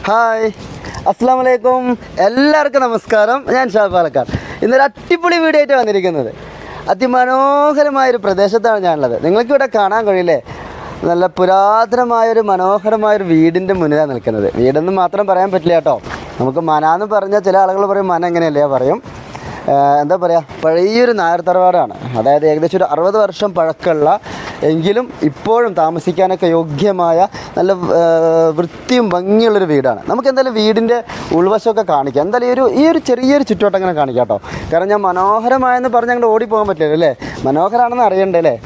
Hi അസ്സാം വലൈക്കും എല്ലാവർക്കും നമസ്കാരം ഞാൻ ഷാ പാലക്കാട് ഇന്നൊരു അടിപൊളി വീഡിയോ ആയിട്ട് വന്നിരിക്കുന്നത് അതിമനോഹരമായൊരു പ്രദേശത്താണ് ഞാനുള്ളത് നിങ്ങൾക്കിവിടെ കാണാൻ കഴിയില്ലേ നല്ല പുരാതനമായൊരു മനോഹരമായൊരു വീടിൻ്റെ മുന്നിലാണ് നിൽക്കുന്നത് വീടെന്ന് മാത്രം പറയാൻ പറ്റില്ല കേട്ടോ നമുക്ക് മന എന്ന് പറഞ്ഞാൽ ചില ആളുകൾ പറയും മന എങ്ങനെയല്ലേ പറയും ഏഹ് എന്താ പറയുക പഴയൊരു നായർ തറവാടാണ് അതായത് ഏകദേശം ഒരു അറുപത് വർഷം പഴക്കമുള്ള എങ്കിലും ഇപ്പോഴും താമസിക്കാനൊക്കെ യോഗ്യമായ നല്ല ഏഹ് വൃത്തിയും ഭംഗിയുള്ളൊരു വീടാണ് നമുക്ക് എന്തായാലും വീടിൻ്റെ ഉൾവശമൊക്കെ കാണിക്കാം എന്തായാലും ഈ ഒരു ഈ ഒരു ചെറിയൊരു ചുറ്റുവട്ടം അങ്ങനെ കാണിക്കാം കേട്ടോ കാരണം ഞാൻ മനോഹരമായെന്ന് പറഞ്ഞ് അങ്ങോട്ട് ഓടിപ്പോകാൻ പറ്റില്ല അല്ലേ മനോഹരമാണെന്ന് അറിയണ്ടേ അല്ലേ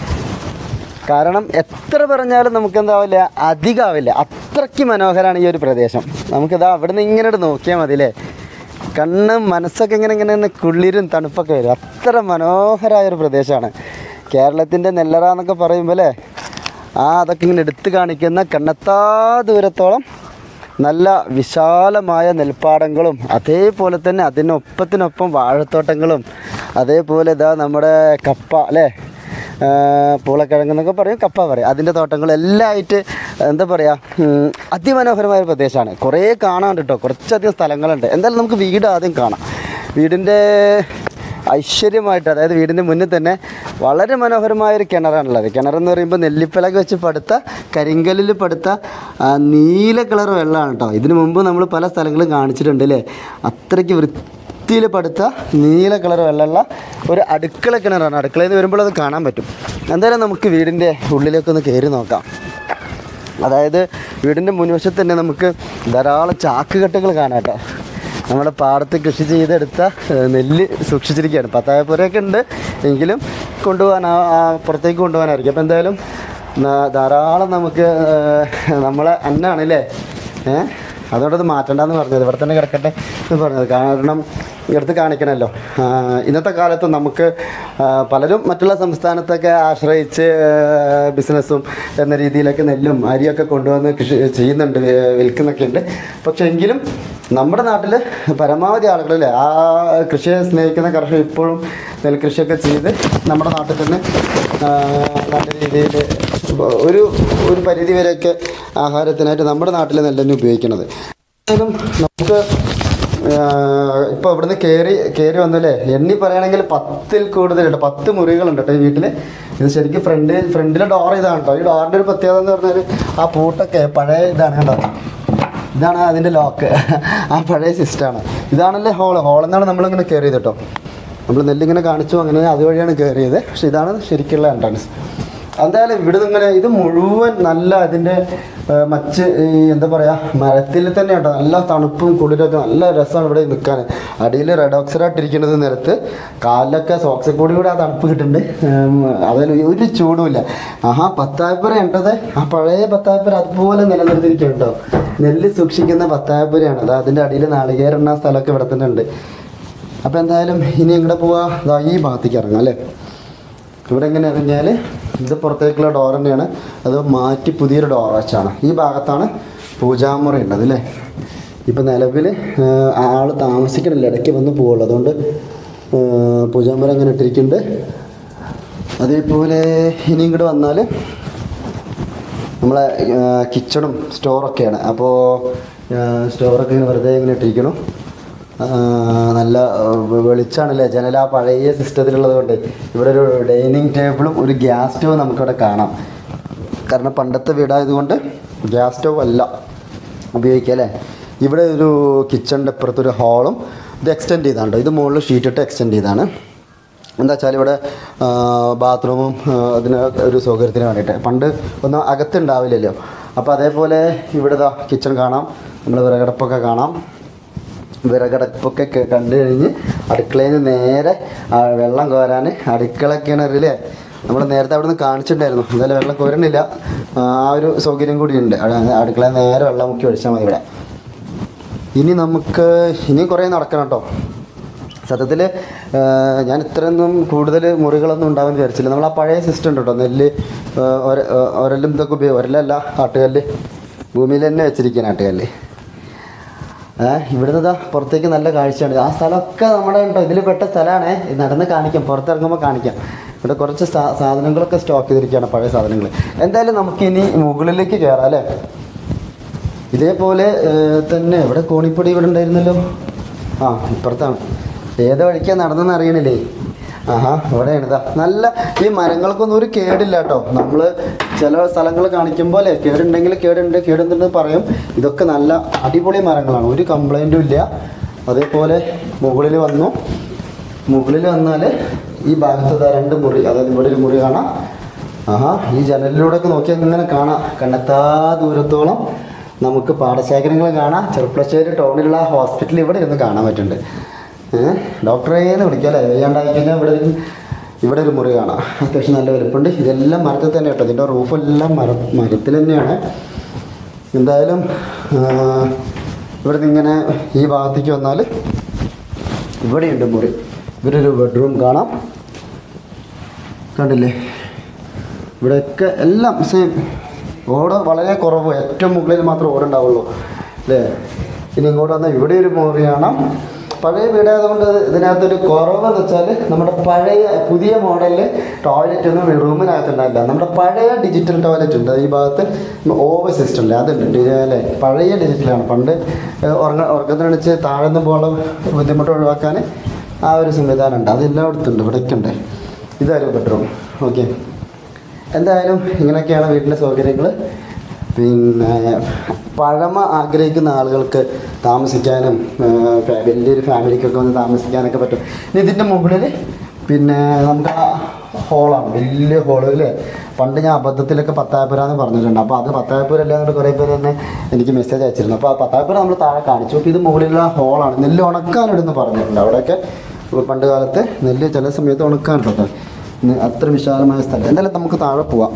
കാരണം എത്ര പറഞ്ഞാലും നമുക്ക് എന്താവില്ല അധികമാവില്ല അത്രയ്ക്ക് മനോഹരമാണ് ഈ ഒരു പ്രദേശം നമുക്കിതാ അവിടെ നിന്ന് ഇങ്ങനെ ഇങ്ങോട്ട് നോക്കിയാൽ മതി അല്ലേ കണ്ണും മനസ്സൊക്കെ ഇങ്ങനെ ഇങ്ങനെ ഇങ്ങനെ കുളിരും തണുപ്പൊക്കെ വരും അത്ര മനോഹരമായ ഒരു പ്രദേശമാണ് കേരളത്തിൻ്റെ നെല്ലറ എന്നൊക്കെ പറയുമ്പോൾ അല്ലേ ആ അതൊക്കെ ഇങ്ങനെ എടുത്തു കാണിക്കുന്ന കണ്ണെത്താ ദൂരത്തോളം നല്ല വിശാലമായ നെൽപ്പാടങ്ങളും അതേപോലെ തന്നെ അതിനൊപ്പത്തിനൊപ്പം വാഴത്തോട്ടങ്ങളും അതേപോലെ ഇതാ നമ്മുടെ കപ്പ അല്ലേ ആ, പൂളക്കിഴങ്ങ് എന്നൊക്കെ പറയും കപ്പ പറയും അതിൻ്റെ തോട്ടങ്ങൾ എല്ലാം ആയിട്ട് എന്താ പറയുക ഉം, അതിമനോഹരമായ ഒരു പ്രദേശമാണ് കുറേ കാണാണ്ട് കേട്ടോ കുറച്ചധികം സ്ഥലങ്ങളുണ്ട് എന്തായാലും നമുക്ക് വീട് ആദ്യം കാണാം വീടിൻ്റെ ഐശ്വര്യമായിട്ട് അതായത് വീടിൻ്റെ മുന്നിൽ തന്നെ വളരെ മനോഹരമായ ഒരു കിണറാണുള്ളത് കിണറെന്ന് പറയുമ്പോൾ നെല്ലിപ്പലക വെച്ച് പടുത്ത കരിങ്കല്ലിൽ പടുത്ത ആ, നീല കളർ വെള്ളമാണ് കേട്ടോ ഇതിനു മുമ്പ് നമ്മൾ പല സ്ഥലങ്ങളും കാണിച്ചിട്ടുണ്ട് അല്ലേ അത്രയ്ക്ക് വൃത്തിയിൽ പടുത്ത നീല കളർ വെള്ളമുള്ള ഒരു അടുക്കള കിണറാണ് അടുക്കളയിൽ നിന്ന് വരുമ്പോൾ അത് കാണാൻ പറ്റും എന്തായാലും നമുക്ക് വീടിൻ്റെ ഉള്ളിലേക്കൊന്ന് കയറി നോക്കാം അതായത് വീടിൻ്റെ മുൻവശത്ത് തന്നെ നമുക്ക് ധാരാളം ചാക്കുകെട്ടുകൾ കാണാം കേട്ടോ നമ്മുടെ പാടത്ത് കൃഷി ചെയ്തെടുത്ത ഏഹ്, നെല്ല് സൂക്ഷിച്ചിരിക്കുകയാണ് പത്തായപ്പുരയൊക്കെ ഉണ്ട് എങ്കിലും കൊണ്ടുപോകാൻ ആ ആ പുറത്തേക്ക് കൊണ്ടുപോകാനായിരിക്കും അപ്പോൾ എന്തായാലും ന- ധാരാളം നമുക്ക് ഏഹ്, നമ്മളെ അന്നാണ് അല്ലേ ഏഹ് അതുകൊണ്ടത് മാറ്റണ്ടെന്ന് പറഞ്ഞത് ഇവിടെ തന്നെ കിടക്കട്ടെ എന്ന് പറഞ്ഞത് കാരണം എടുത്ത് കാണിക്കണമല്ലോ ആ, ഇന്നത്തെ കാലത്ത് നമുക്ക് ആ, പലരും മറ്റുള്ള സംസ്ഥാനത്തൊക്കെ ആശ്രയിച്ച് ബിസിനസ്സും എന്ന രീതിയിലൊക്കെ നെല്ലും അരിയൊക്കെ കൊണ്ടുവന്ന് കൃഷി ചെയ്യുന്നുണ്ട് വി- വിൽക്കുന്നൊക്കെ ഉണ്ട് പക്ഷേ എങ്കിലും നമ്മുടെ നാട്ടിൽ പരമാവധി ആളുകളില്ലേ ആ കൃഷിയെ സ്നേഹിക്കുന്ന കർഷകർ ഇപ്പോഴും നെൽകൃഷിയൊക്കെ ചെയ്ത് നമ്മുടെ നാട്ടിൽ തന്നെ ആ, നല്ല രീതിയിൽ ഒരു ഒരു പരിധി വരെയൊക്കെ ആഹാരത്തിനായിട്ട് നമ്മുടെ നാട്ടിൽ നെല്ല് ഉപയോഗിക്കുന്നത് എന്തായാലും നമുക്ക് ഇപ്പോൾ ഇവിടുന്ന് കയറി കയറി വന്നല്ലേ എണ്ണി പറയുകയാണെങ്കിൽ പത്തിൽ കൂടുതലുണ്ട് പത്ത് മുറികളുണ്ട് കേട്ടോ ഈ വീട്ടിൽ ഇത് ശരിക്കും ഫ്രണ്ട് ഫ്രണ്ടിലെ ഡോർ ഇതാണ് കേട്ടോ ഈ ഡോറിൻ്റെ ഒരു പ്രത്യേകത എന്ന് പറഞ്ഞാൽ ആ പൂട്ടൊക്കെ പഴയ ഇതാണ് കേട്ടോ ഇതാണ് അതിൻ്റെ ലോക്ക് ആ പഴയ സിസ്റ്റമാണ് ഇതാണല്ലേ ഹോള് ഹോളിൽ നിന്നാണ് നമ്മളിങ്ങനെ കയറിയത് കേട്ടോ നമ്മൾ നെല്ലിങ്ങനെ കാണിച്ചു അങ്ങനെ അതുവഴിയാണ് കയറിയത് പക്ഷെ ഇതാണ് ശരിക്കുള്ള എൻട്രൻസ് എന്തായാലും ഇവിടെ ഇങ്ങനെ ഇത് മുഴുവൻ നല്ല അതിൻ്റെ ആ, മച്ച് ഈ എന്താ പറയുക മരത്തിൽ തന്നെ കേട്ടോ നല്ല തണുപ്പും കുളിരൊക്കെ നല്ല രസമാണ് ഇവിടെ നിൽക്കാൻ അടിയിൽ റെഡ് ഓക്സൈഡ് ഇരിക്കുന്നത് നിലത്ത് കാലിലൊക്കെ സോക്സ് കൂടി കൂടി ആ തണുപ്പ് കിട്ടുന്നുണ്ട് ഉം, അതിൽ ഒരു ചൂടുമില്ല ആഹാ പത്തായപ്പുര ഉണ്ടത് ആ പഴയ പത്തായപ്പുര അതുപോലെ നിലനിർത്തിയിരിക്കും കേട്ടോ നെല്ല് സൂക്ഷിക്കുന്ന പത്തായപ്പുരയാണ് അത് അതിൻ്റെ അടിയിൽ നാളികേരെണ്ണ സ്ഥലമൊക്കെ ഇവിടെ തന്നെ ഉണ്ട് അപ്പോൾ എന്തായാലും ഇനി എങ്ങോട്ട് പോവാ ദാ ഈ ഭാഗത്തേക്ക് ഇറങ്ങാം അല്ലേ ഇവിടെ എങ്ങനെ ഇറങ്ങിയാൽ ഇത് പുറത്തേക്കുള്ള ഡോർ തന്നെയാണ് അത് മാറ്റി പുതിയൊരു ഡോർ വെച്ചാണ് ഈ ഭാഗത്താണ് പൂജാമുറി ഉള്ളത് അല്ലേ ഇപ്പം നിലവിൽ ആൾ താമസിക്കണില്ല ഇടയ്ക്ക് വന്ന് പോകുള്ളൂ അതുകൊണ്ട് ആ, പൂജാമുറി അങ്ങനെ ഇട്ടിരിക്കുന്നുണ്ട് അതേപോലെ ഇനി ഇങ്ങോട്ട് വന്നാൽ നമ്മളെ കിച്ചണും സ്റ്റോറൊക്കെയാണ് അപ്പോൾ സ്റ്റോറൊക്കെ ഇങ്ങനെ വെറുതെ ഇങ്ങനെ ഇട്ടിരിക്കണം ആ, നല്ല വെ- വെളിച്ചാണല്ലേ ജനല ആ പഴയ സിസ്റ്റത്തിലുള്ളത് കൊണ്ട് ഇവിടെ ഒരു ഡൈനിങ് ടേബിളും ഒരു ഗ്യാസ് സ്റ്റവ് നമുക്കിവിടെ കാണാം കാരണം പണ്ടത്തെ വീടായതുകൊണ്ട് ഗ്യാസ് സ്റ്റവ് അല്ല ഉപയോഗിക്കുക അല്ലേ ഇവിടെ ഒരു കിച്ചണിൻ്റെ അപ്പുറത്തൊരു ഹാളും ഇത് എക്സ്റ്റെൻഡ് ചെയ്താണ് ട്ടോ. ഇത് മുകളിൽ ഷീറ്റ് ഇട്ട് എക്സ്റ്റെൻഡ് ചെയ്താണ് എന്താ വെച്ചാൽ ഇവിടെ ആ, ബാത്റൂമും ആ, അതിന് ഒരു സൗകര്യത്തിന് വേണ്ടിയിട്ട് പണ്ട് ഒന്നും അകത്തുണ്ടാവില്ലല്ലോ അപ്പോൾ അതേപോലെ ഇവിടെ ഇതാ കിച്ചൺ കാണാം നമ്മൾ വിറകടപ്പൊക്കെ കാണാം വിറകടപ്പൊക്കെ ക- കണ്ടു കഴിഞ്ഞ് അടുക്കളയിൽ നിന്ന് നേരെ ആ, വെള്ളം കോരാൻ അടുക്കള കിണറിലെ നമ്മൾ നേരത്തെ അവിടെ നിന്ന് കാണിച്ചിട്ടുണ്ടായിരുന്നു എന്തായാലും വെള്ളം കോരണില്ല ആ ഒരു സൗകര്യം കൂടിയുണ്ട് അട- അടുക്കളയിൽ നേരെ വെള്ളം മുക്കി ഒഴിച്ചാൽ മതി ഇവിടെ ഇനി നമുക്ക് ഇനി കുറേ നടക്കണം കേട്ടോ സത്യത്തിൽ ഞാൻ ഇത്രയൊന്നും കൂടുതൽ മുറികളൊന്നും ഉണ്ടാവും വിചാരിച്ചില്ല നമ്മൾ ആ പഴയ സിസ്റ്റം ഉണ്ട് കേട്ടോ നെല്ല് ആ, ഒര ആ, ഒരലും ഇതൊക്കെ ഉപയോഗം ഒരലല്ല ആട്ടുകല്ല് ഭൂമിയിൽ തന്നെ വെച്ചിരിക്കുകയാണ് ആട്ടുകല്ല് ഏഹ് ഇവിടുന്ന് ഇതാ പുറത്തേക്ക് നല്ല കാഴ്ചയാണ് ആ സ്ഥലമൊക്കെ നമ്മുടെ ഉണ്ടോ ഇതിൽ പെട്ട സ്ഥലമാണ് നടന്ന് കാണിക്കാം പുറത്തിറങ്ങുമ്പോൾ കാണിക്കാം ഇവിടെ കുറച്ച് സാ- സാധനങ്ങളൊക്കെ സ്റ്റോക്ക് ചെയ്തിരിക്കുകയാണ് പഴയ സാധനങ്ങൾ എന്തായാലും നമുക്ക് ഇനി മുകളിലേക്ക് കയറാം അല്ലേ ഇതേപോലെ ഏഹ്, തന്നെ എവിടെ കോണിപ്പൊടി ഇവിടെ ഉണ്ടായിരുന്നല്ലോ ആ ഇപ്പുറത്താണ് ഏത് വഴിക്കാണ് നടന്നെന്ന് അറിയണില്ലേ ആഹാ ഇവിടെയാണ് ഇതാ നല്ല ഈ മരങ്ങൾക്കൊന്നും ഒരു കേടില്ല കേട്ടോ നമ്മൾ ചില സ്ഥലങ്ങൾ കാണിക്കുമ്പോൾ അല്ലേ കേടുണ്ടെങ്കിൽ കേടുണ്ട് കേടുണ്ടെന്ന് പറയും ഇതൊക്കെ നല്ല അടിപൊളി മരങ്ങളാണ് ഒരു കംപ്ലൈൻറ്റും ഇല്ല അതേപോലെ മുകളിൽ വന്നു മുകളിൽ വന്നാൽ ഈ ഭാഗത്ത് ദാ രണ്ട് മുറി അതായത് ഇവിടെ ഒരു മുറി കാണാം ആഹാ ഈ ജനലിലൂടെ ഒക്കെ നോക്കിയാൽ ഇങ്ങനെ കാണാം കണ്ടെത്താ ദൂരത്തോളം നമുക്ക് പാടശേഖരങ്ങൾ കാണാം ചെറുപ്പശ്ശേരി ടൗണിലുള്ള ഹോസ്പിറ്റൽ ഇവിടെ ഇരുന്ന് കാണാൻ പറ്റുന്നുണ്ട് ഏഹ് ഡോക്ടറേന്ന് വിളിക്കാം അല്ലേ വയ്യാണ്ടായി കഴിഞ്ഞാൽ ഇവിടെ ഒരു- ഇവിടെ ഒരു മുറി കാണാം അത്യാവശ്യം നല്ല വലുപ്പമുണ്ട് ഇതെല്ലാം മരത്തിൽ തന്നെ കേട്ടോ ഇതിൻ്റെ റൂഫെല്ലാം മര മരത്തിൽ തന്നെയാണ് എന്തായാലും ഇവിടെ നിന്ന് ഇങ്ങനെ ഈ ഭാഗത്തേക്ക് വന്നാൽ ഇവിടെയുണ്ട് മുറി ഇവിടെ ഒരു ബെഡ്റൂം കാണാം കണ്ടില്ലേ ഇവിടെയൊക്കെ എല്ലാം സെയിം ഓട് വളരെ കുറവ് ഏറ്റവും മുകളിൽ മാത്രമേ ഓടുണ്ടാവുള്ളൂ അല്ലേ ഇനി ഇങ്ങോട്ട് വന്നാൽ ഇവിടെ ഒരു മുറി കാണാം പഴയ വീടായതുകൊണ്ട് ഇതിനകത്തൊരു കുറവെന്ന് വെച്ചാൽ നമ്മുടെ പഴയ പുതിയ മോഡലിൽ ടോയ്ലറ്റ് ഒന്നും റൂമിനകത്തുണ്ടായില്ല നമ്മുടെ പഴയ ഡിജിറ്റൽ ടോയ്ലറ്റ് ഉണ്ട് ഈ ഭാഗത്ത് ഓവർ സിസ്റ്റം ഇല്ലേ അതുണ്ട് ഡി- അല്ലേ പഴയ ഡിജിറ്റലാണ് പണ്ട് ഏഹ്, ഉറങ്ങ ഉറക്കത്തിനടിച്ച് താഴ്ന്നു പോകാനുള്ള ബുദ്ധിമുട്ട് ഒഴിവാക്കാൻ ആ ഒരു സംവിധാനം ഉണ്ട് അതെല്ലായിടത്തും ഉണ്ട് ഇവിടേക്ക് ഉണ്ട് ഇതായിരുന്നു ബെഡ്റൂം ഓക്കെ എന്തായാലും ഇങ്ങനെയൊക്കെയാണ് വീട്ടിലെ സൗകര്യങ്ങൾ പിന്നെ പഴമ ആഗ്രഹിക്കുന്ന ആളുകൾക്ക് താമസിക്കാനും ആ, ഫാ- വലിയൊരു ഫാമിലിക്കൊക്കെ വന്ന് താമസിക്കാനൊക്കെ പറ്റും ഇനി ഇതിൻ്റെ മുകളിൽ പിന്നെ നമുക്ക് ആ ഹോളാണ് വലിയ ഹോള് അല്ലേ പണ്ട് ഞാൻ അബദ്ധത്തിലൊക്കെ പത്തായപ്പുര എന്ന് പറഞ്ഞിട്ടുണ്ട് അപ്പോൾ അത് പത്തായപ്പുര അല്ല എന്നിട്ട് കുറേ പേര് തന്നെ എനിക്ക് മെസ്സേജ് അയച്ചിരുന്നു അപ്പോൾ ആ പത്തായപ്പുര നമ്മൾ താഴെ കാണിച്ചു അപ്പോൾ ഇത് മുകളിലുള്ള ഹോളാണ് നെല്ല് ഉണക്കാനിടുന്ന് പറഞ്ഞിട്ടുണ്ട് അവിടെയൊക്കെ പണ്ട് കാലത്ത് നെല്ല് ചില സമയത്ത് ഉണക്കാനുണ്ടോ അത്ര വിശാലമായ സ്ഥലം എന്തായാലും നമുക്ക് താഴെ പോവാം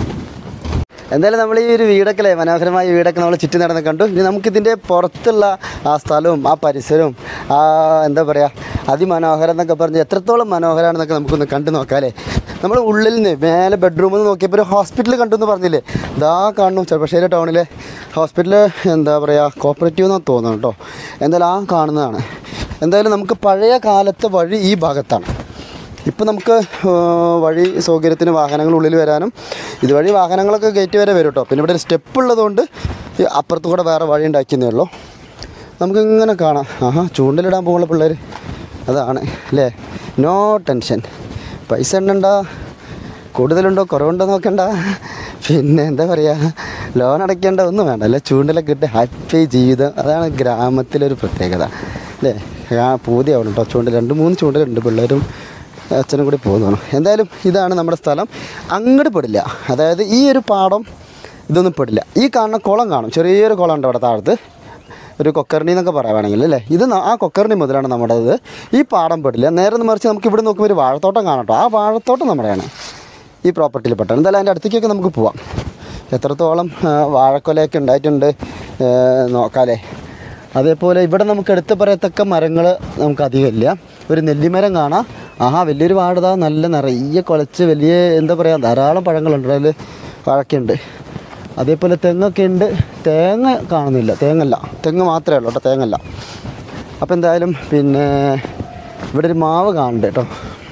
എന്തായാലും നമ്മൾ ഈ ഒരു വീടൊക്കെ അല്ലേ മനോഹരമായ വീടൊക്കെ നമ്മൾ ചുറ്റി നടന്ന് കണ്ടു ഇനി നമുക്കിതിൻ്റെ പുറത്തുള്ള ആ സ്ഥലവും ആ പരിസരവും ആ എന്താ പറയുക അതിമനോഹരം എന്നൊക്കെ പറഞ്ഞ് എത്രത്തോളം മനോഹരമാണെന്നൊക്കെ നമുക്കൊന്ന് കണ്ടു നോക്കാം അല്ലേ നമ്മൾ ഉള്ളിൽ നിന്ന് മേലെ ബെഡ്റൂമിൽ നിന്ന് നോക്കിയപ്പോൾ ഒരു ഹോസ്പിറ്റൽ കണ്ടു എന്ന് പറഞ്ഞില്ലേ ഇതാ കാണുന്നു ചെറുപ്പശ്ശേരി ടൗണിലെ ഹോസ്പിറ്റൽ എന്താ പറയുക കോപ്പറേറ്റീവ് എന്നാണ് തോന്നുന്നു കേട്ടോ എന്തായാലും ആ കാണുന്നതാണ് എന്തായാലും നമുക്ക് പഴയ കാലത്തെ വഴി ഈ ഭാഗത്താണ് ഇപ്പം നമുക്ക് ആ, വഴി സൗകര്യത്തിന് വാഹനങ്ങൾ ഉള്ളിൽ വരാനും ഇതുവഴി വാഹനങ്ങളൊക്കെ ഗേറ്റ് വരെ വരും കേട്ടോ പിന്നെ ഇവിടെ ഒരു സ്റ്റെപ്പ് ഉള്ളതുകൊണ്ട് ഈ അപ്പുറത്ത് കൂടെ വേറെ വഴി ഉണ്ടാക്കിയെന്നേ ഉള്ളൂ നമുക്ക് ഇങ്ങനെ കാണാം ആഹാ ചൂണ്ടലിടാൻ പോകുന്ന പിള്ളേർ അതാണ് അല്ലേ നോ ടെൻഷൻ പൈസ ഉണ്ടോ കൂടുതലുണ്ടോ കുറവുണ്ടോ നോക്കണ്ട പിന്നെ എന്താ പറയുക ലോൺ അടയ്ക്കേണ്ട ഒന്നും വേണ്ട അല്ലേ ചൂണ്ടലൊക്കെ ഇട്ട് ഹാപ്പി ജീവിതം അതാണ് ഗ്രാമത്തിലൊരു പ്രത്യേകത അല്ലേ ആ പൂതിയാവണം കേട്ടോ ചൂണ്ടൽ രണ്ട് മൂന്ന് ചൂണ്ടലുണ്ട് പിള്ളേരും അച്ഛനും കൂടി പോകുന്നതാണ് എന്തായാലും ഇതാണ് നമ്മുടെ സ്ഥലം അങ്ങോട്ട് പെടില്ല അതായത് ഈ ഒരു പാടം ഇതൊന്നും പെടില്ല ഈ കാണുന്ന കുളം കാണും ചെറിയൊരു കുളം ഉണ്ട് അവിടെ താഴത്ത് ഒരു കൊക്കർണി എന്നൊക്കെ പറയുകയാണെങ്കിൽ അല്ലേ ഇത് ന- ആ കൊക്കർണി മുതലാണ് നമ്മുടെ ഇത് ഈ പാടം പെടില്ല നേരെ ഒന്ന് മറിച്ച് നമുക്ക് ഇവിടെ നോക്കുമ്പോൾ ഒരു വാഴത്തോട്ടം കാണാം കേട്ടോ ആ വാഴത്തോട്ടം നമ്മുടെയാണ് ഈ പ്രോപ്പർട്ടിയിൽ പെട്ടാണ് എന്തായാലും അതിൻ്റെ അടുത്തേക്കൊക്കെ നമുക്ക് പോവാം എത്രത്തോളം ആ, വാഴക്കൊലയൊക്കെ ഉണ്ടായിട്ടുണ്ട് ഏ, നോക്കാമല്ലേ അതേപോലെ ഇവിടെ നമുക്ക് എടുത്ത് പറയത്തക്ക മരങ്ങൾ നമുക്ക് അധികമില്ല ഒരു നെല്ലിമരം കാണാം ആഹാ വലിയൊരു വാഴതാ നല്ല നിറയെ കുലച്ച് വലിയ എന്താ പറയുക ധാരാളം പഴങ്ങളുണ്ട് അതിൽ വാഴക്കുണ്ട് അതേപോലെ തെങ്ങൊക്കെ ഉണ്ട് തേങ്ങ കാണുന്നില്ല തേങ്ങല്ല തെങ്ങ് മാത്രമേ ഉള്ളൂ കേട്ടോ തേങ്ങല്ല അപ്പോൾ എന്തായാലും പിന്നെ ഇവിടെ ഒരു മാവ് കാണുന്നുണ്ട് കേട്ടോ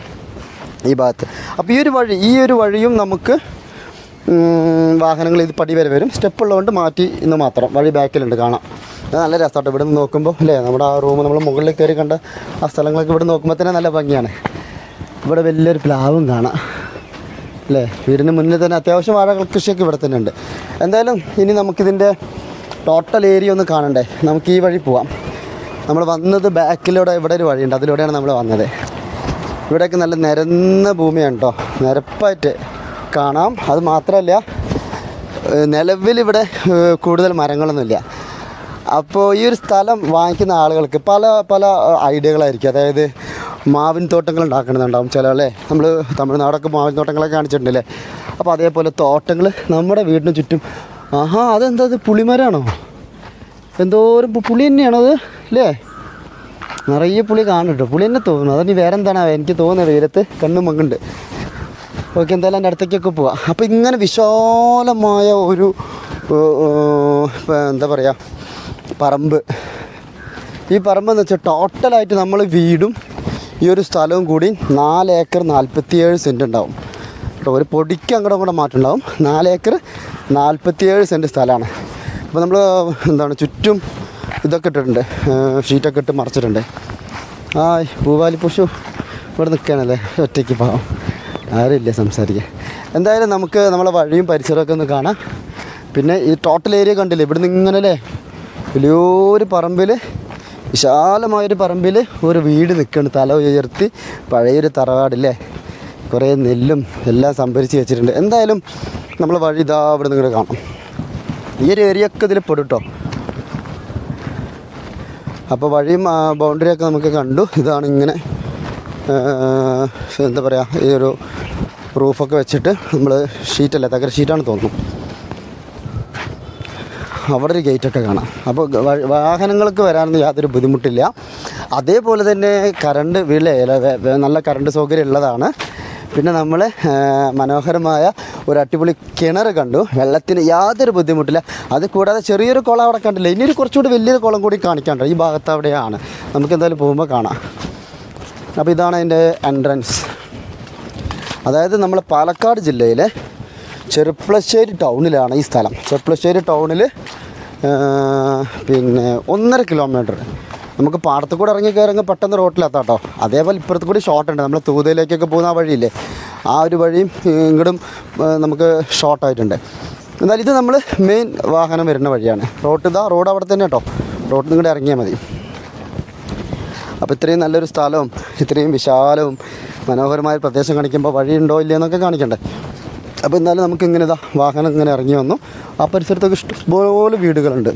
ഈ ഭാഗത്ത് അപ്പോൾ ഈ ഒരു വഴി ഈ ഒരു വഴിയും നമുക്ക് വാഹനങ്ങൾ ഇത് പടി വരെ വരും സ്റ്റെപ്പ് ഉള്ളതുകൊണ്ട് മാറ്റി ഇന്ന് മാത്രം വഴി ബാക്കിലുണ്ട് കാണാം അത് നല്ല രസമാട്ടോ ഇവിടെ നിന്ന് നോക്കുമ്പോൾ അല്ലേ നമ്മുടെ ആ റൂം നമ്മൾ മുകളിൽ കയറി കണ്ട ആ സ്ഥലങ്ങളൊക്കെ ഇവിടെ നോക്കുമ്പോൾ തന്നെ നല്ല ഭംഗിയാണ് ഇവിടെ വലിയൊരു പ്ലാവും കാണാം അല്ലേ വീടിന് മുന്നിൽ തന്നെ അത്യാവശ്യം വാഴ കൃഷിയൊക്കെ ഇവിടെ തന്നെ ഉണ്ട് എന്തായാലും ഇനി നമുക്കിതിൻ്റെ ടോട്ടൽ ഏരിയ ഒന്ന് കാണണ്ടേ നമുക്ക് ഈ വഴി പോവാം നമ്മൾ വന്നത് ബാക്കിലൂടെ ഇവിടെ ഒരു വഴിയുണ്ട് അതിലൂടെയാണ് നമ്മൾ വന്നത് ഇവിടെയൊക്കെ നല്ല നിരന്ന ഭൂമിയാണ് കേട്ടോ നിരപ്പായിട്ട് കാണാം അത് മാത്രമല്ല നിലവിലിവിടെ ഏഹ്, കൂടുതൽ മരങ്ങളൊന്നുമില്ല അപ്പോൾ ഈ ഒരു സ്ഥലം വാങ്ങിക്കുന്ന ആളുകൾക്ക് പല പല ഐഡിയകളായിരിക്കും അതായത് മാവിൻ തോട്ടങ്ങൾ ഉണ്ടാക്കണമെന്നുണ്ടാവും ചില അല്ലേ നമ്മൾ തമിഴ്നാടൊക്കെ മാവിൻ തോട്ടങ്ങളൊക്കെ കാണിച്ചിട്ടുണ്ടല്ലേ അപ്പോൾ അതേപോലെ തോട്ടങ്ങൾ നമ്മുടെ വീടിന് ചുറ്റും ആഹാ അതെന്താ അത് പുളിമരമാണോ എന്തോരം പു- പുളി തന്നെയാണോ അത് അല്ലേ നിറയെ പുളി കാണുന്നുണ്ട് പുളി തന്നെ തോന്നുന്നു അതനി വേറെ എന്താണ് എനിക്ക് തോന്നുന്നത് വെയിലത്ത് കണ്ണും മങ്ങുണ്ട് ഓക്കെ എന്തായാലും എൻ്റെ അടുത്തേക്കൊക്കെ പോവാം അപ്പോൾ ഇങ്ങനെ വിശാലമായ ഒരു ഏ, ഏ, ഇപ്പം എന്താ പറയുക പറമ്പ് ഈ പറമ്പ് എന്ന് വെച്ചാൽ ടോട്ടലായിട്ട് നമ്മൾ വീടും ഈ ഒരു സ്ഥലവും കൂടി നാല് ഏക്കർ നാൽപ്പത്തിയേഴ് സെൻറ്റ് ഉണ്ടാവും കേട്ടോ ഒരു പൊടിക്ക് അങ്ങോട്ടും അങ്ങോട്ടും മാറ്റം ഉണ്ടാവും നാല് ഏക്കർ നാൽപ്പത്തിയേഴ് സെൻറ്റ് സ്ഥലമാണ് അപ്പോൾ നമ്മൾ എന്താണ് ചുറ്റും ഇതൊക്കെ ഇട്ടിട്ടുണ്ട് ഏഹ് ഷീറ്റൊക്കെ ഇട്ട് മറച്ചിട്ടുണ്ട് ആ പൂവാലി പശു ഇവിടെ നിൽക്കുകയാണല്ലേ ഒറ്റയ്ക്ക് പാവം ആരുമില്ല സംസാരിക്കാൻ എന്തായാലും നമുക്ക് നമ്മളെ വഴിയും പരിസരമൊക്കെ ഒന്ന് കാണാം പിന്നെ ഈ ടോട്ടൽ ഏരിയ കണ്ടില്ലേ ഇവിടുന്ന് ഇങ്ങനെ അല്ലേ വലിയൊരു പറമ്പിൽ വിശാലമായൊരു പറമ്പിൽ ഒരു വീട് നിൽക്കുകയാണ് തല ഉയർത്തി പഴയൊരു തറവാടില്ലേ കുറേ നെല്ലും എല്ലാം സംഭരിച്ച് വെച്ചിട്ടുണ്ട് എന്തായാലും നമ്മൾ വഴി ഇതാ ഇവിടെ നിങ്ങൾ കാണാം ഈ ഒരു ഏരിയ ഒക്കെ ഇതിൽ പെടും കേട്ടോ അപ്പോൾ വഴിയും ബൗണ്ടറി ഒക്കെ നമുക്ക് കണ്ടു ഇതാണ് ഇങ്ങനെ ആ, എന്താ പറയുക ഈ ഒരു റൂഫൊക്കെ വെച്ചിട്ട് നമ്മൾ ഷീറ്റല്ല തകര ഷീറ്റാണ് തോന്നുന്നു അവിടെ ഒരു ഗേറ്റൊക്കെ കാണാം അപ്പോൾ വ- വാഹനങ്ങൾക്ക് വരാനൊന്നും യാതൊരു ബുദ്ധിമുട്ടില്ല അതേപോലെ തന്നെ കറണ്ട് വീട്ടിലെ നല്ല കറണ്ട് സൗകര്യം ഉള്ളതാണ് പിന്നെ നമ്മൾ മനോഹരമായ ഒരു അടിപൊളി കിണർ കണ്ടു വെള്ളത്തിന് യാതൊരു ബുദ്ധിമുട്ടില്ല അത് കൂടാതെ ചെറിയൊരു കുളം അവിടെ കണ്ടില്ല ഇനി ഒരു കുറച്ചുകൂടി വലിയൊരു കുളം കൂടി കാണിക്കാണ്ട് ഈ ഭാഗത്ത് അവിടെയാണ് നമുക്ക് എന്തായാലും പോകുമ്പോൾ കാണാം അപ്പോൾ ഇതാണ് അതിൻ്റെ എൻട്രൻസ് അതായത് നമ്മൾ പാലക്കാട് ജില്ലയിലെ ചെറുപ്പളശ്ശേരി ടൗണിലാണ് ഈ സ്ഥലം ചെറുപ്പളശ്ശേരി ടൗണിൽ പിന്നെ ഒന്നര കിലോമീറ്റർ നമുക്ക് പാടത്ത് കൂടെ ഇറങ്ങി കയറങ്ങ് പെട്ടെന്ന് റോട്ടിലെത്താം കേട്ടോ അതേപോലെ ഇപ്പുറത്ത് കൂടി ഷോർട്ട് ഉണ്ട് നമ്മൾ തൂതയിലേക്കൊക്കെ പോകുന്ന ആ വഴിയില്ലേ ആ ഒരു വഴിയും ഇങ്ങോട്ടും നമുക്ക് ഷോർട്ടായിട്ടുണ്ട് എന്നാൽ ഇത് നമ്മൾ മെയിൻ വാഹനം വരുന്ന വഴിയാണ് റോഡ് ഇതാ റോഡ് അവിടെ തന്നെ കേട്ടോ റോഡിൽ നിന്ന് ഇങ്ങോട്ട് ഇറങ്ങിയാൽ മതി അപ്പോൾ ഇത്രയും നല്ലൊരു സ്ഥലവും ഇത്രയും വിശാലവും മനോഹരമായ പ്രദേശം കാണിക്കുമ്പോൾ വഴിയുണ്ടോ ഇല്ലയോ എന്നൊക്കെ കാണിക്കണ്ടേ അപ്പോൾ എന്നാലും നമുക്ക് ഇങ്ങനെ ഇതാ വാഹനം ഇങ്ങനെ ഇറങ്ങി വന്നു ആ പരിസരത്തൊക്കെ ഇഷ്ടംപോലെ വീടുകളുണ്ട്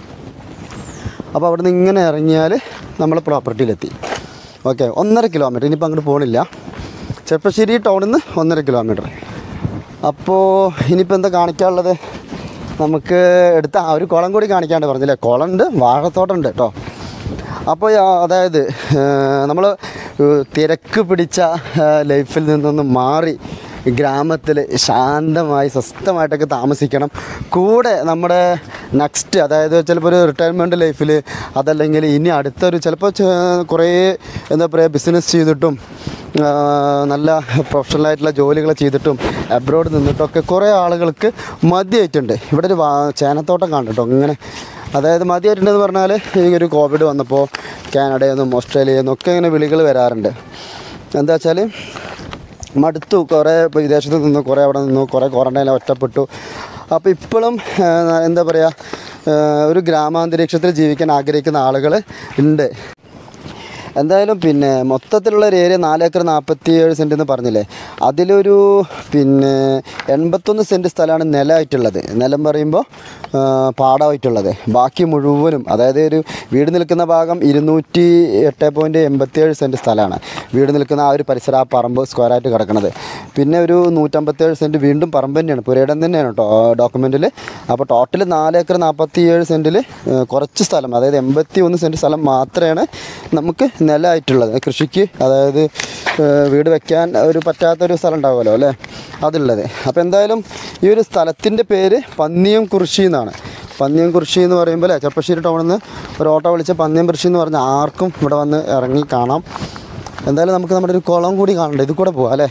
അപ്പോൾ അവിടെ നിന്ന് ഇങ്ങനെ ഇറങ്ങിയാൽ നമ്മൾ പ്രോപ്പർട്ടിയിലെത്തി ഓക്കെ ഒന്നര കിലോമീറ്റർ ഇനിയിപ്പോൾ അങ്ങോട്ട് പോകണില്ല ചെറുപ്പശ്ശേരി ടൗണിൽ നിന്ന് ഒന്നര കിലോമീറ്റർ അപ്പോൾ ഇനിയിപ്പോൾ എന്താ കാണിക്കാനുള്ളത് നമുക്ക് എടുത്ത ആ ഒരു കുളം കൂടി കാണിക്കാണ്ട് പറഞ്ഞില്ലേ കുളം ഉണ്ട് വാഴത്തോട്ടമുണ്ട് കേട്ടോ അപ്പോൾ യാ- അതായത് നമ്മൾ തിരക്ക് പിടിച്ച ആ, ലൈഫിൽ നിന്നൊന്ന് മാറി ഗ്രാമത്തിൽ ശാന്തമായി സ്വസ്ഥമായിട്ടൊക്കെ താമസിക്കണം കൂടെ നമ്മുടെ നെക്സ്റ്റ് അതായത് ചിലപ്പോൾ ഒരു റിട്ടയർമെൻറ്റ് ലൈഫിൽ അതല്ലെങ്കിൽ ഇനി അടുത്തൊരു ചിലപ്പോൾ ചെ- കുറേ എന്താ പറയുക ബിസിനസ് ചെയ്തിട്ടും ആ, നല്ല പ്രൊഫഷണലായിട്ടുള്ള ജോലികൾ ചെയ്തിട്ടും അബ്രോഡ് നിന്നിട്ടൊക്കെ കുറേ ആളുകൾക്ക് മതിയായിട്ടുണ്ട് ഇവിടെ ഒരു വാ- ചേനത്തോട്ടം കണ്ടിട്ടോ ഇങ്ങനെ അതായത് മതിയായിട്ടുണ്ടെന്ന് പറഞ്ഞാൽ ഈ ഒരു കോവിഡ് വന്നപ്പോൾ കാനഡയിൽ നിന്നും ഓസ്ട്രേലിയയിൽ നിന്നും ഒക്കെ ഇങ്ങനെ വിളികൾ വരാറുണ്ട് എന്താ വെച്ചാൽ മടുത്തു കുറേ ഇപ്പോൾ വിദേശത്ത് നിന്ന് കുറേ അവിടെ നിന്നു കുറേ ക്വാറൻറ്റൈനിൽ ഒറ്റപ്പെട്ടു അപ്പോൾ ഇപ്പോഴും എന്താ പറയുക ഒരു ഗ്രാമാന്തരീക്ഷത്തിൽ ജീവിക്കാൻ ആഗ്രഹിക്കുന്ന ആളുകൾ ഉണ്ട് എന്തായാലും പിന്നെ മൊത്തത്തിലുള്ള ഒരു ഏരിയ നാലേക്കർ നാൽപ്പത്തി ഏഴ് സെൻറ്റ് എന്ന് പറഞ്ഞില്ലേ അതിലൊരു പിന്നെ എൺപത്തൊന്ന് സെൻറ്റ് സ്ഥലമാണ് നിലമായിട്ടുള്ളത് നിലം പറയുമ്പോൾ ആ, പാടമായിട്ടുള്ളത് ബാക്കി മുഴുവനും അതായത് ഒരു വീട് നിൽക്കുന്ന ഭാഗം ഇരുന്നൂറ്റി എട്ട് പോയിൻറ്റ് എൺപത്തിയേഴ് സെൻറ്റ് സ്ഥലമാണ് വീട് നിൽക്കുന്ന ആ ഒരു പരിസരം ആ പറമ്പ് സ്ക്വയറായിട്ട് കിടക്കുന്നത് പിന്നെ ഒരു നൂറ്റമ്പത്തേഴ് സെൻറ്റ് വീണ്ടും പറമ്പ് തന്നെയാണ് പുരയിടം തന്നെയാണ് കേട്ടോ ഡോക്യുമെൻറ്റിൽ അപ്പോൾ ടോട്ടൽ നാലേക്കർ നാൽപ്പത്തി ഏഴ് സെൻറ്റിൽ കുറച്ച് സ്ഥലം അതായത് എൺപത്തി ഒന്ന് സെൻറ്റ് സ്ഥലം മാത്രമാണ് നമുക്ക് നിലമായിട്ടുള്ളത് കൃഷിക്ക് അതായത് ഏഹ് വീട് വെക്കാൻ ഒരു പറ്റാത്തൊരു സ്ഥലം ഉണ്ടാവുമല്ലോ അല്ലേ അതുള്ളത് അപ്പോൾ എന്തായാലും ഈ ഒരു സ്ഥലത്തിൻ്റെ പേര് പന്നിയം കുറിശി എന്നാണ് പന്നിയം കുറിശി എന്ന് പറയുമ്പോൾ അല്ലേ ചെപ്പശ്ശേരി ടൗണിൽ നിന്ന് ഒരു ഓട്ടോ വിളിച്ച പന്നിയം കുറിശി എന്ന് പറഞ്ഞാൽ ആർക്കും ഇവിടെ വന്ന് ഇറങ്ങി കാണാം എന്തായാലും നമുക്ക് നമ്മുടെ ഒരു കുളം കൂടി കാണണ്ടേ ഇത് കൂടെ പോവാം അല്ലേ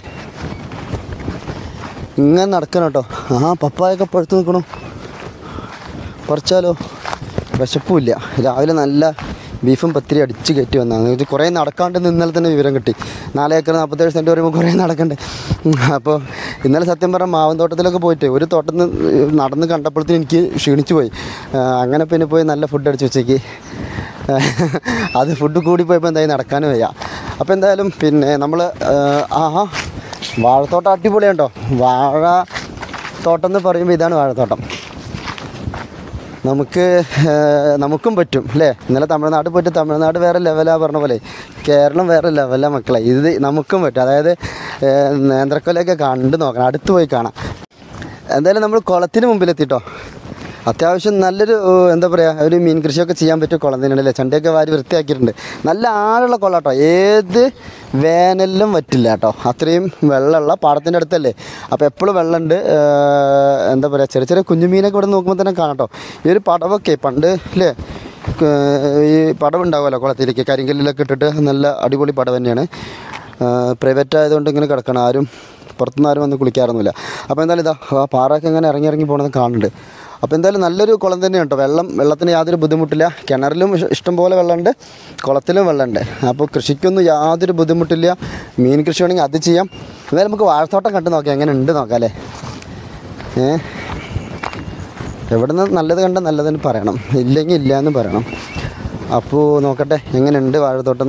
ഇങ്ങനെ നടക്കണം കേട്ടോ ആ പപ്പായൊക്കെ പഴുത്ത് നിൽക്കണു പറിച്ചാലോ വിശപ്പുമില്ല രാവിലെ നല്ല ബീഫും പത്തിരി അടിച്ച് കയറ്റി വന്നതാണ് ഇത് കുറേ നടക്കാണ്ട് ഇന്നലെ തന്നെ വിവരം കിട്ടി നാലേക്കർ നാൽപ്പത്തേഴ് സെൻറ്റ് പറയുമ്പോൾ കുറേ നടക്കണ്ടേ ഉം, അപ്പോൾ ഇന്നലെ സത്യം പറഞ്ഞാൽ മാവൻ തോട്ടത്തിലൊക്കെ പോയിട്ട് ഒരു തോട്ടത്തിൽ നിന്ന് നടന്ന് കണ്ടപ്പോഴത്തേന് എനിക്ക് ക്ഷീണിച്ചു പോയി ആ, അങ്ങനെ പിന്നെ പോയി നല്ല ഫുഡ് അടിച്ച് ഉച്ചയ്ക്ക് അത് ഫുഡ് കൂടി പോയപ്പോൾ എന്തായാലും നടക്കാനും വയ്യ അപ്പോൾ എന്തായാലും പിന്നെ നമ്മൾ ആഹാ വാഴത്തോട്ടം അടിപൊളിയാണ് കേട്ടോ വാഴ തോട്ടം എന്ന് പറയുമ്പോൾ ഇതാണ് വാഴത്തോട്ടം നമുക്ക് ഏഹ്, നമുക്കും പറ്റും അല്ലേ ഇന്നലെ തമിഴ്നാട് പോയിട്ട് തമിഴ്നാട് വേറെ ലെവലാ പറഞ്ഞ പോലെ കേരളം വേറെ ലെവലാ മക്കളെ ഇത് നമുക്കും പറ്റും അതായത് ഏഹ്, നേന്ത്രക്കൊലയൊക്കെ കണ്ടു നോക്കണം അടുത്ത് പോയി കാണാം എന്തായാലും നമ്മൾ കുളത്തിന് മുമ്പിലെത്തിട്ടോ അത്യാവശ്യം നല്ലൊരു ഏഹ്, എന്താ പറയുക ഒരു മീൻ കൃഷിയൊക്കെ ചെയ്യാൻ പറ്റിയ കുളം തന്നെയാണ് അല്ലേ ചണ്ടയൊക്കെ വാരി വൃത്തിയാക്കിയിട്ടുണ്ട് നല്ല ആഴമുള്ള കുളം കേട്ടോ ഏത് വേനലിലും പറ്റില്ല കേട്ടോ അത്രയും വെള്ളമുള്ള പാടത്തിൻ്റെ അടുത്തല്ലേ അപ്പോൾ എപ്പോഴും വെള്ളമുണ്ട് ഏഹ്, എന്താ പറയുക ചെറിയ ചെറിയ കുഞ്ഞുമീനൊക്കെ ഇവിടെ നോക്കുമ്പോൾ തന്നെ കാണാം കേട്ടോ ഈ ഒരു പടവൊക്കെ പണ്ട് അല്ലേ ഏഹ്, ഈ പടവുണ്ടാവുമല്ലോ കുളത്തിലേക്ക് കരിങ്കല്ലിലൊക്കെ ഇട്ടിട്ട് നല്ല അടിപൊളി പടവ് തന്നെയാണ് പ്രൈവറ്റ് ആയതുകൊണ്ട് ഇങ്ങനെ കിടക്കണം ആരും പുറത്തുനിന്ന് ആരും വന്ന് കുളിക്കാറൊന്നുമില്ല അപ്പോൾ എന്തായാലും ഇതാ ആ പാറയൊക്കെ ഇങ്ങനെ ഇറങ്ങി ഇറങ്ങി പോകണമെന്ന് കാണുന്നുണ്ട് അപ്പോൾ എന്തായാലും നല്ലൊരു കുളം തന്നെയാണ് കേട്ടോ വെള്ളം വെള്ളത്തിന് യാതൊരു ബുദ്ധിമുട്ടില്ല കിണറിലും ഇഷ്- ഇഷ്ടംപോലെ വെള്ളമുണ്ട് കുളത്തിലും വെള്ളമുണ്ട് അപ്പോൾ കൃഷിക്കൊന്നും യാതൊരു ബുദ്ധിമുട്ടില്ല മീൻ കൃഷി വേണമെങ്കിൽ അത് ചെയ്യാം എന്തായാലും നമുക്ക് വാഴത്തോട്ടം കണ്ടു നോക്കാം എങ്ങനെ ഉണ്ട് നോക്കാം അല്ലേ ഏ എവിടുന്ന് നല്ലത് കണ്ട നല്ലതെന്ന് പറയണം ഇല്ലെങ്കിൽ ഇല്ല എന്ന് പറയണം അപ്പോൾ നോക്കട്ടെ എങ്ങനെയുണ്ട് വാഴത്തോട്ടം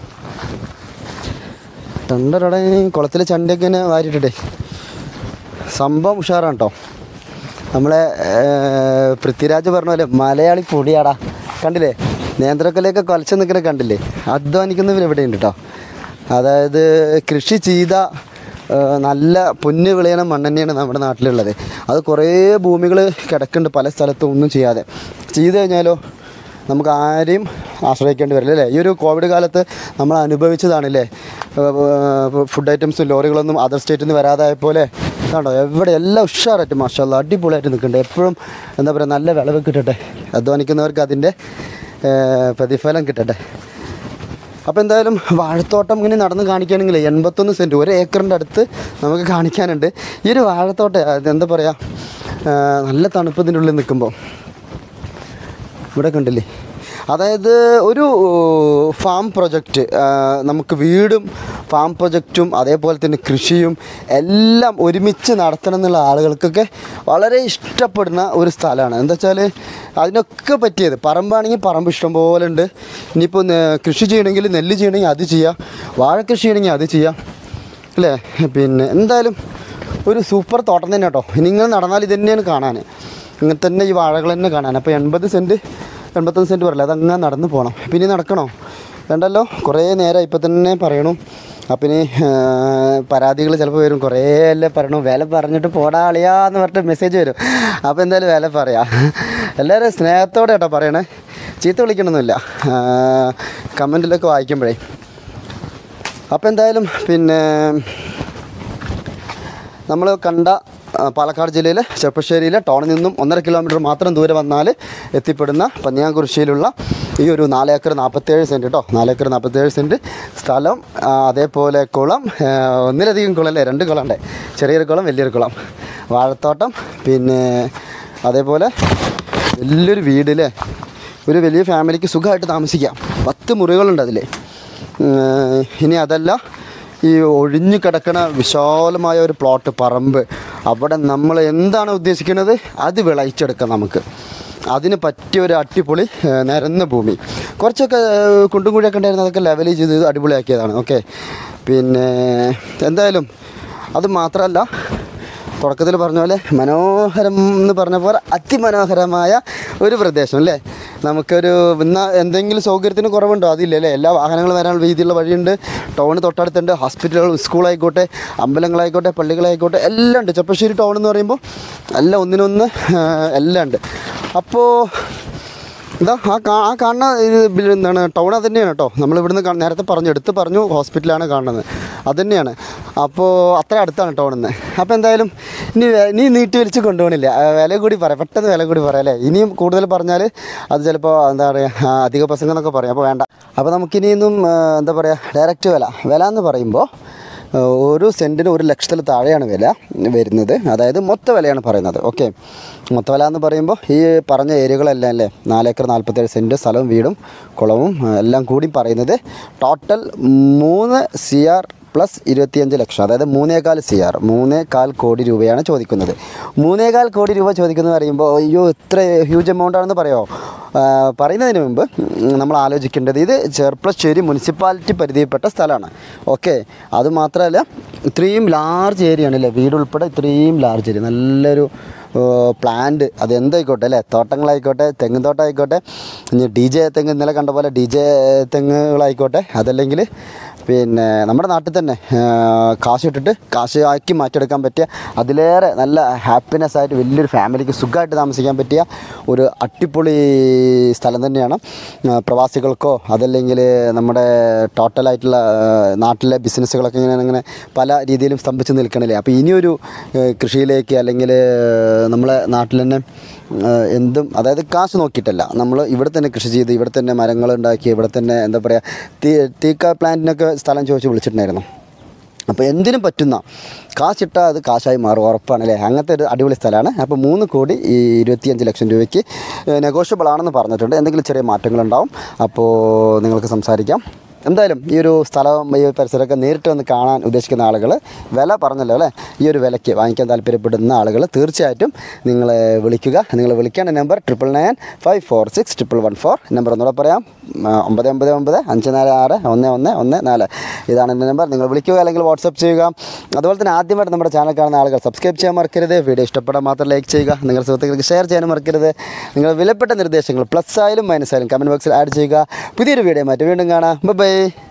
രണ്ടരടെ കുളത്തിലെ ചണ്ടിയൊക്കെ ഇങ്ങനെ വാരിയിട്ടേ സംഭവം ഉഷാറാണ് കേട്ടോ നമ്മളെ ഏർ, പൃഥ്വിരാജ് പറഞ്ഞ പോലെ മലയാളി പൊടിയാടാ കണ്ടില്ലേ നേന്ത്രക്കൊലയൊക്കെ കൊലച്ച് നിൽക്കുന്ന കണ്ടില്ലേ അധ്വാനിക്കുന്നവർ എവിടെയുണ്ട് കേട്ടോ അതായത് കൃഷി ചെയ്ത ഏർ, നല്ല പൊന്ന് വിളയണ മണ്ണ് തന്നെയാണ് നമ്മുടെ നാട്ടിലുള്ളത് അത് കുറേ ഭൂമികൾ കിടക്കുന്നുണ്ട് പല സ്ഥലത്തും ഒന്നും ചെയ്യാതെ ചെയ്ത് കഴിഞ്ഞാലോ നമുക്ക് ആരെയും ആശ്രയിക്കേണ്ടി വരില്ല അല്ലേ ഈ ഒരു കോവിഡ് കാലത്ത് നമ്മൾ അനുഭവിച്ചതാണല്ലേ ഫുഡ് ഐറ്റംസും ലോറികളൊന്നും അതർ സ്റ്റേറ്റിൽ നിന്ന് വരാതായ പോലെ കണ്ടോ എവിടെ എല്ലാം ഉഷാറായിട്ട് മാഷല്ല അടിപൊളിയായിട്ട് നിൽക്കുന്നുണ്ട് എപ്പോഴും എന്താ പറയുക നല്ല വിളവ് കിട്ടട്ടെ അധ്വാനിക്കുന്നവർക്ക് അതിൻ്റെ ഏർ, പ്രതിഫലം കിട്ടട്ടെ അപ്പോൾ എന്തായാലും വാഴത്തോട്ടം ഇങ്ങനെ നടന്ന് കാണിക്കുകയാണെങ്കിൽ എൺപത്തൊന്ന് സെൻറ്റ് ഒരു ഏക്കറിൻ്റെ അടുത്ത് നമുക്ക് കാണിക്കാനുണ്ട് ഈ ഒരു വാഴത്തോട്ടം അത് എന്താ പറയുക ഏർ, നല്ല തണുപ്പ് ഇതിൻ്റെ ഉള്ളിൽ നിൽക്കുമ്പോൾ ഇവിടെ കണ്ടില്ലേ അതായത് ഒരു ഫാം പ്രൊജക്റ്റ് നമുക്ക് വീടും ഫാം പ്രൊജക്റ്റും അതേപോലെ തന്നെ കൃഷിയും എല്ലാം ഒരുമിച്ച് നടത്തണം എന്നുള്ള ആളുകൾക്കൊക്കെ വളരെ ഇഷ്ടപ്പെടുന്ന ഒരു സ്ഥലമാണ് എന്താ വെച്ചാൽ അതിനൊക്കെ പറ്റിയത് പറമ്പാണെങ്കിൽ പറമ്പ് ഇഷ്ടം പോലെ ഉണ്ട് ഇനിയിപ്പോൾ നെ- കൃഷി ചെയ്യണമെങ്കിൽ നെല്ല് ചെയ്യണമെങ്കിൽ അത് ചെയ്യാം വാഴ കൃഷി ചെയ്യണമെങ്കിൽ അത് ചെയ്യാം അല്ലേ പിന്നെ എന്തായാലും ഒരു സൂപ്പർ തോട്ടം തന്നെ കേട്ടോ ഇനി ഇങ്ങനെ നടന്നാൽ ഇത് തന്നെയാണ് കാണാൻ ഇങ്ങനെ തന്നെ ഈ വാഴകൾ തന്നെ കാണാൻ അപ്പോൾ എൺപത് സെൻറ്റ് എൺപത്തൊന്ന് സെൻറ്റ് പറയില്ല അതങ്ങനെ നടന്ന് പോകണം പിന്നെ നടക്കണോ വേണ്ടല്ലോ കുറേ നേരം ഇപ്പം തന്നെ പറയണു അപ്പം ഇനി പരാതികൾ ചിലപ്പോൾ വരും കുറേ അല്ലേ പറയണു വില പറഞ്ഞിട്ട് പോടാ അളിയാന്ന് പറഞ്ഞിട്ട് മെസ്സേജ് വരും അപ്പോൾ എന്തായാലും വില പറയാം എല്ലാവരും സ്നേഹത്തോടെ കേട്ടോ പറയണേ ചീത്ത വിളിക്കണമെന്നില്ല കമൻറ്റിലൊക്കെ വായിക്കുമ്പോഴേ അപ്പോൾ എന്തായാലും പിന്നെ നമ്മൾ കണ്ട ആ, പാലക്കാട് ജില്ലയിലെ ചെപ്പശ്ശേരിയിലെ ടൗണിൽ നിന്നും ഒന്നര കിലോമീറ്റർ മാത്രം ദൂരെ വന്നാൽ എത്തിപ്പെടുന്ന പന്നിയാങ്കുറിശ്ശിയിലുള്ള ഈ ഒരു നാലേക്കർ നാൽപ്പത്തേഴ് സെൻറ്റ് കേട്ടോ നാലേക്കർ നാൽപ്പത്തേഴ് സെൻറ്റ് സ്ഥലം ആ, അതേപോലെ കുളം ആ, ഒന്നിലധികം കുളം അല്ലേ രണ്ട് കുളം ഉണ്ട് ചെറിയൊരു കുളം വലിയൊരു കുളം വാഴത്തോട്ടം പിന്നെ അതേപോലെ വലിയൊരു വീട് അല്ലേ ഒരു വലിയ ഫാമിലിക്ക് സുഖമായിട്ട് താമസിക്കാം പത്ത് മുറികളുണ്ട് അതിൽ ഏഹ് ഇനി അതല്ല ഈ ഒഴിഞ്ഞു കിടക്കുന്ന വിശാലമായ ഒരു പ്ലോട്ട് പറമ്പ് അവിടെ നമ്മൾ എന്താണ് ഉദ്ദേശിക്കുന്നത് അത് വിളയിച്ചെടുക്കാം നമുക്ക് അതിന് പറ്റിയ ഒരു അടിപൊളി ഏഹ് നിരന്ന ഭൂമി കുറച്ചൊക്കെ ഏഹ് കുണ്ടും കുഴിയൊക്കെ ഉണ്ടായിരുന്നു അതൊക്കെ ലെവൽ ചെയ്ത് അടിപൊളിയാക്കിയതാണ് ഓക്കെ പിന്നെ എന്തായാലും അത് മാത്രമല്ല തുടക്കത്തിൽ പറഞ്ഞ പോലെ മനോഹരം എന്ന് പറഞ്ഞ പോലെ അതിമനോഹരമായ ഒരു പ്രദേശം അല്ലേ നമുക്കൊരു ഇന്ന് എന്തെങ്കിലും സൗകര്യത്തിന് കുറവുണ്ടോ അതില്ല അല്ലേ എല്ലാ വാഹനങ്ങളും വരാനുള്ള രീതിയിലുള്ള വഴിയുണ്ട് ടൗണ് തൊട്ടടുത്തുണ്ട് ഹോസ്പിറ്റലുകൾ സ്കൂളായിക്കോട്ടെ അമ്പലങ്ങളായിക്കോട്ടെ പള്ളികളായിക്കോട്ടെ എല്ലാം ഉണ്ട് ചെപ്പശ്ശേരി ടൗൺ എന്ന് പറയുമ്പോൾ എല്ലാം ഒന്നിനൊന്ന് ആ, എല്ലാം ഉണ്ട് അപ്പോൾ ഇതാ ആ കാ ആ കാണുന്ന ഇത് ബിൽ- എന്താണ് ടൗൺ അത് തന്നെയാണ് കേട്ടോ നമ്മൾ ഇവിടുന്ന് കാ- നേരത്തെ പറഞ്ഞു എടുത്ത് പറഞ്ഞു ഹോസ്പിറ്റലാണ് കാണുന്നത് അത് തന്നെയാണ് അപ്പോൾ അത്ര അടുത്താണ് ടൗണിൽ നിന്ന് അപ്പോൾ എന്തായാലും ഇനി വേ- ഇനി നീട്ടി വലിച്ച് കൊണ്ടുപോകണില്ല ആ, വില കൂടി പറയാം പെട്ടെന്ന് വില കൂടി പറയാം അല്ലേ ഇനിയും കൂടുതൽ പറഞ്ഞാൽ അത് ചിലപ്പോൾ എന്താ പറയുക ആ, അധിക പ്രസംഗം എന്നൊക്കെ പറയും അപ്പോൾ വേണ്ട അപ്പോൾ നമുക്കിനിയൊന്നും ആ, എന്താ പറയുക ഡയറക്റ്റ് വില വില എന്ന് പറയുമ്പോൾ ഏഹ് ഒരു സെൻറ്റിന് ഒരു ലക്ഷത്തിൽ താഴെയാണ് വില വരുന്നത് അതായത് മൊത്ത വിലയാണ് പറയുന്നത് ഓക്കെ മൊത്ത വില എന്ന് പറയുമ്പോൾ ഈ പറഞ്ഞ ഏരിയകളെല്ലാം അല്ലേ നാലേക്കർ നാൽപ്പത്തേഴ് സെൻറ്റ് സ്ഥലവും വീടും കുളവും ഏഹ് എല്ലാം കൂടി പറയുന്നത് ടോട്ടൽ മൂന്ന് സി ആർ പ്ലസ് ഇരുപത്തിയഞ്ച് ലക്ഷം അതായത് മൂന്നേകാൽ സി ആർ മൂന്നേകാൽ കോടി രൂപയാണ് ചോദിക്കുന്നത് മൂന്നേകാൽ കോടി രൂപ ചോദിക്കുന്നത് പറയുമ്പോൾ അയ്യോ ഇത്ര ഹ്യൂജ് എമൗണ്ട് ആണെന്ന് പറയുമോ ആ, പറയുന്നതിന് മുമ്പ് ഉം, നമ്മൾ ആലോചിക്കേണ്ടത് ഇത് ചെർപ്പശ്ശേരി മുനിസിപ്പാലിറ്റി പരിധിയിൽപ്പെട്ട സ്ഥലമാണ് ഓക്കെ അത് മാത്രമല്ല ഇത്രയും ലാർജ് ഏരിയ ആണ് അല്ലേ വീടുൾപ്പെടെ ഇത്രയും ലാർജ് ഏരിയ നല്ലൊരു പ്ലാന്റ് അത് എന്തായിക്കോട്ടെ അല്ലേ തോട്ടങ്ങളായിക്കോട്ടെ തെങ്ങ് തോട്ടം ആയിക്കോട്ടെ ഇനി ഡി ജെ തെങ്ങ് ഇന്നലെ കണ്ട പോലെ ഡി ജെ തെങ്ങുകളായിക്കോട്ടെ അതല്ലെങ്കിൽ പിന്നെ നമ്മുടെ നാട്ടിൽ തന്നെ ആ, കാശ് ഇട്ടിട്ട് കാശ് ആക്കി മാറ്റിയെടുക്കാൻ പറ്റിയ അതിലേറെ നല്ല ഹാപ്പിനെസ് ആയിട്ട് വലിയൊരു ഫാമിലിക്ക് സുഖമായിട്ട് താമസിക്കാൻ പറ്റിയ ഒരു അടിപൊളി സ്ഥലം തന്നെയാണ് ആ, പ്രവാസികൾക്കോ അതല്ലെങ്കിൽ നമ്മുടെ ടോട്ടലായിട്ടുള്ള ആ, നാട്ടിലെ ബിസിനസ്സുകളൊക്കെ ഇങ്ങനെ ഇങ്ങനെ പല രീതിയിലും സ്തംഭിച്ച് നിൽക്കണില്ലേ അപ്പോൾ ഇനിയൊരു ആ, കൃഷിയിലേക്ക് അല്ലെങ്കിൽ നമ്മളെ നാട്ടിൽ തന്നെ ആ, എന്തും അതായത് കാശ് നോക്കിയിട്ടല്ല നമ്മൾ ഇവിടെ തന്നെ കൃഷി ചെയ്ത് ഇവിടെ തന്നെ മരങ്ങൾ ഉണ്ടാക്കി ഇവിടെ തന്നെ എന്താ പറയുക തീ തീക്ക പ്ലാന്റിനൊക്കെ സ്ഥലം ചോദിച്ച് വിളിച്ചിട്ടുണ്ടായിരുന്നു അപ്പോൾ എന്തിനും പറ്റുന്ന കാശിട്ടാൽ അത് കാശായി മാറും ഉറപ്പാണ് അല്ലേ അങ്ങനത്തെ ഒരു അടിപൊളി സ്ഥലമാണ് അപ്പോൾ മൂന്ന് കോടി ഈ ഇരുപത്തിയഞ്ച് ലക്ഷം രൂപയ്ക്ക് നെഗോഷ്യബിൾ ആണെന്ന് പറഞ്ഞിട്ടുണ്ട് എന്തെങ്കിലും ചെറിയ മാറ്റങ്ങളുണ്ടാവും അപ്പോൾ നിങ്ങൾക്ക് സംസാരിക്കാം എന്തായാലും ഈ ഒരു സ്ഥലം ഈ ഒരു പരിസരമൊക്കെ നേരിട്ട് വന്ന് കാണാൻ ഉദ്ദേശിക്കുന്ന ആളുകൾ വില പറഞ്ഞല്ലോ അല്ലേ ഈ ഒരു വിലയ്ക്ക് വാങ്ങിക്കാൻ താല്പര്യപ്പെടുന്ന ആളുകൾ തീർച്ചയായിട്ടും നിങ്ങളെ വിളിക്കുക നിങ്ങൾ വിളിക്കേണ്ട number triple nine five four six triple one four number ഒന്നുകൂടെ പറയാം ആ, ഒമ്പത് ഒമ്പത് ഒമ്പത് അഞ്ച് നാല് ആറ് ഒന്ന് ഒന്ന് ഒന്ന് നാല് ഇതാണ് എൻ്റെ നമ്പർ നിങ്ങൾ വിളിക്കുക അല്ലെങ്കിൽ വാട്സപ്പ് ചെയ്യുക അതുപോലെ തന്നെ ആദ്യമായിട്ട് നമ്മുടെ ചാനൽ കാണുന്ന ആളുകൾ സബ്സ്ക്രൈബ് ചെയ്യാൻ മറക്കരുത് വീഡിയോ ഇഷ്ടപ്പെടാൻ മാത്രം ലൈക്ക് ചെയ്യുക നിങ്ങളുടെ സുഹൃത്തുക്കൾക്ക് ഷെയർ ചെയ്യാനും മറക്കരുത് നിങ്ങൾ വിലപ്പെട്ട നിർദ്ദേശങ്ങൾ പ്ലസ് ആയാലും മൈനസ് ആയാലും കമൻറ്റ് ബോക്സിൽ ആഡ് ചെയ്യുക പുതിയൊരു വീഡിയോ മാറ്റി വീണ്ടും കാണാം ബൈ